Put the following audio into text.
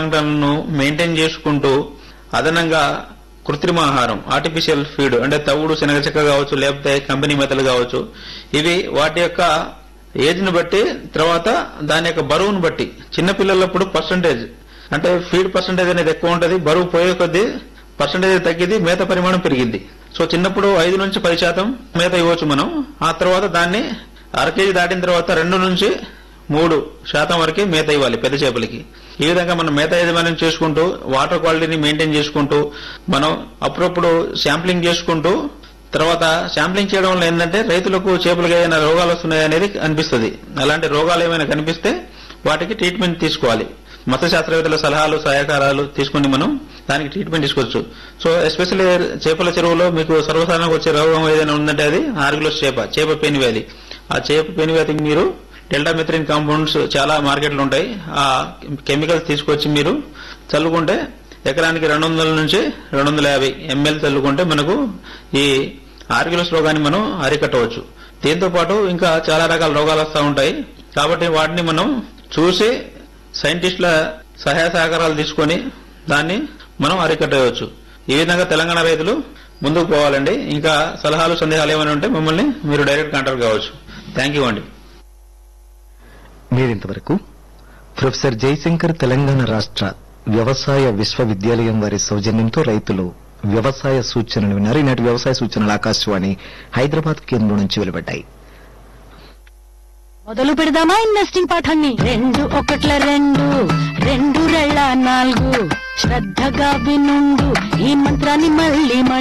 పంటలను మెయింటైన్ చేసుకుంటూ అదనంగా కృత్రిమ ఆహారం ఆర్టిఫిషియల్ ఫీడ్ అంటే తవుడు శనగ చెక్క కావచ్చు లేకపోతే కంపెనీ మెతలు కావచ్చు ఇవి వాటి యొక్క ఏజ్ ని బట్టి తర్వాత దాని యొక్క బరువును బట్టి చిన్న పిల్లలప్పుడు పర్సంటేజ్ అంటే ఫీడ్ పర్సంటేజ్ అనేది ఎక్కువ ఉంటుంది బరువు పోయే కొద్దీ పర్సంటేజ్ తగ్గింది మేత పరిమాణం పెరిగింది సో చిన్నప్పుడు ఐదు నుంచి పది శాతం మేత ఇవ్వచ్చు మనం ఆ తర్వాత దాన్ని అర కేజీ దాటిన తర్వాత రెండు నుంచి మూడు శాతం వరకే మేత ఇవ్వాలి పెద్ద చేపలకి ఈ విధంగా మనం మేత యజమాన్యం చేసుకుంటూ వాటర్ క్వాలిటీని మెయింటైన్ చేసుకుంటూ మనం అప్పుడప్పుడు శాంప్లింగ్ చేసుకుంటూ తర్వాత శాంప్లింగ్ చేయడం వల్ల ఏంటంటే రైతులకు చేపలకు ఏదైనా రోగాలు వస్తున్నాయి అనేది అనిపిస్తుంది అలాంటి రోగాలు ఏమైనా కనిపిస్తే వాటికి ట్రీట్మెంట్ తీసుకోవాలి మత్స్య శాస్త్రవేత్తల సలహాలు సహకారాలు తీసుకుని మనం దానికి ట్రీట్మెంట్ తీసుకోవచ్చు సో ఎస్పెషల్లీ చేపల చెరువులో మీకు సర్వసాధారణంగా వచ్చే రోగం ఏదైనా ఉందంటే అది ఆర్గులస్ చేప చేప పేని వ్యాధి ఆ చేప పేని వ్యాధికి మీరు డెల్టామెథ్రిన్ కాంపౌండ్స్ చాలా మార్కెట్లు ఉంటాయి ఆ కెమికల్స్ తీసుకొచ్చి మీరు చల్లుకుంటే ఎకరానికి రెండు వందల నుంచి రెండు వందల యాభై ఎంఎల్ చల్లుకుంటే మనకు ఈ ఆర్గ్యులస్ రోగాన్ని మనం అరికట్టవచ్చు దీంతో పాటు ఇంకా చాలా రకాల రోగాలు వస్తూ ఉంటాయి కాబట్టి వాటిని మనం చూసి సైంటిస్టుల సహాయ సహకారాలు తీసుకొని దాన్ని మనం అరికట్టవచ్చు ఈ విధంగా తెలంగాణ రైతులు ముందుకు పోవాలండి ఇంకా సలహాలు సందేహాలు ఏమైనా ఉంటే మమ్మల్ని మీరు డైరెక్ట్ కాంటాక్ట్ కావచ్చు థ్యాంక్ యూ అండి మీరింతవరకు ప్రొఫెసర్ జయశంకర్ తెలంగాణ రాష్ట్ర వ్యవసాయ విశ్వవిద్యాలయం వారి సౌజన్యంతో రైతులు వ్యవసాయ సూచనలు విన్నారు ఈనాటి వ్యవసాయ సూచనలు ఆకాశవాణి హైదరాబాద్ కేంద్రం నుంచి వెలువడ్డాయి మొదలు పెడదామా ఇన్వెస్టింగ్ పాఠాన్ని రెండు ఒకట్ల రెండు రెండు రెళ్ళ నాలుగు శ్రద్ధగా వినుండు ఈ మంత్రాన్ని మళ్ళీ మళ్ళీ